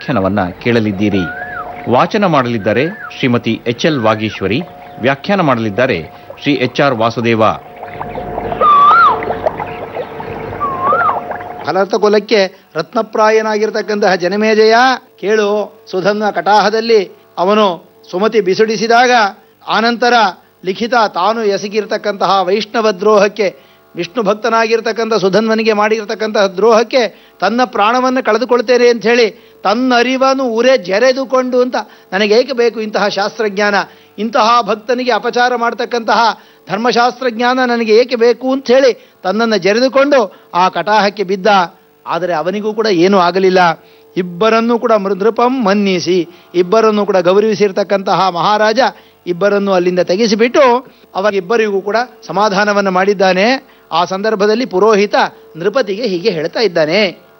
ವ್ಯಾಖ್ಯಾನವನ್ನ ಕೇಳಲಿದ್ದೀರಿ ವಾಚನ ಮಾಡಲಿದ್ದಾರೆ ಶ್ರೀಮತಿ ಎಚ್ ಎಲ್ ವಾಗೀಶ್ವರಿ ವ್ಯಾಖ್ಯಾನ ಮಾಡಲಿದ್ದಾರೆ ಶ್ರೀ ಎಚ್ ಆರ್ ವಾಸುದೇವ ಫಲರ್ಥ ಕುಲಕ್ಕೆ ರತ್ನಪ್ರಾಯನಾಗಿರ್ತಕ್ಕಂತಹ ಜನಮೇಜಯ ಕೇಳು ಸುಧನ್ನ ಕಟಾಹದಲ್ಲಿ ಅವನು ಸುಮತಿ ಬಿಸುಡಿಸಿದಾಗ ಆನಂತರ ಲಿಖಿತ ತಾನು ಎಸಗಿರ್ತಕ್ಕಂತಹ ವೈಷ್ಣವ ದ್ರೋಹಕ್ಕೆ ವಿಷ್ಣು ಭಕ್ತನಾಗಿರ್ತಕ್ಕಂಥ ಸುಧನ್ವನಿಗೆ ಮಾಡಿರ್ತಕ್ಕಂತಹ ದ್ರೋಹಕ್ಕೆ ತನ್ನ ಪ್ರಾಣವನ್ನು ಕಳೆದುಕೊಳ್ತೇನೆ ಅಂತ ಹೇಳಿ ತನ್ನ ಅರಿವನ್ನು ಉರೆ ಜರೆದುಕೊಂಡು ಅಂತ ನನಗೆ ಏಕೆ ಬೇಕು ಇಂತಹ ಶಾಸ್ತ್ರಜ್ಞಾನ ಇಂತಹ ಭಕ್ತನಿಗೆ ಅಪಚಾರ ಮಾಡ್ತಕ್ಕಂತಹ ಧರ್ಮಶಾಸ್ತ್ರಜ್ಞಾನ ನನಗೆ ಏಕೆ ಬೇಕು ಅಂತ ಹೇಳಿ ತನ್ನನ್ನು ಜರೆದುಕೊಂಡು ಆ ಕಟಾಹಕ್ಕೆ ಬಿದ್ದ ಆದರೆ ಅವನಿಗೂ ಕೂಡ ಏನೂ ಆಗಲಿಲ್ಲ ಇಬ್ಬರನ್ನೂ ಕೂಡ ನೃಪಂ ಮನ್ನಿಸಿ ಇಬ್ಬರನ್ನೂ ಕೂಡ ಗೌರವಿಸಿರ್ತಕ್ಕಂತಹ ಮಹಾರಾಜ ಇಬ್ಬರನ್ನು ಅಲ್ಲಿಂದ ತೆಗೆಸಿಬಿಟ್ಟು ಅವರಿಬ್ಬರಿಗೂ ಕೂಡ ಸಮಾಧಾನವನ್ನು ಮಾಡಿದ್ದಾನೆ ಆ ಸಂದರ್ಭದಲ್ಲಿ ಪುರೋಹಿತ ನೃಪತಿಗೆ ಹೀಗೆ ಹೇಳ್ತಾ ಇದ್ದಾನೆ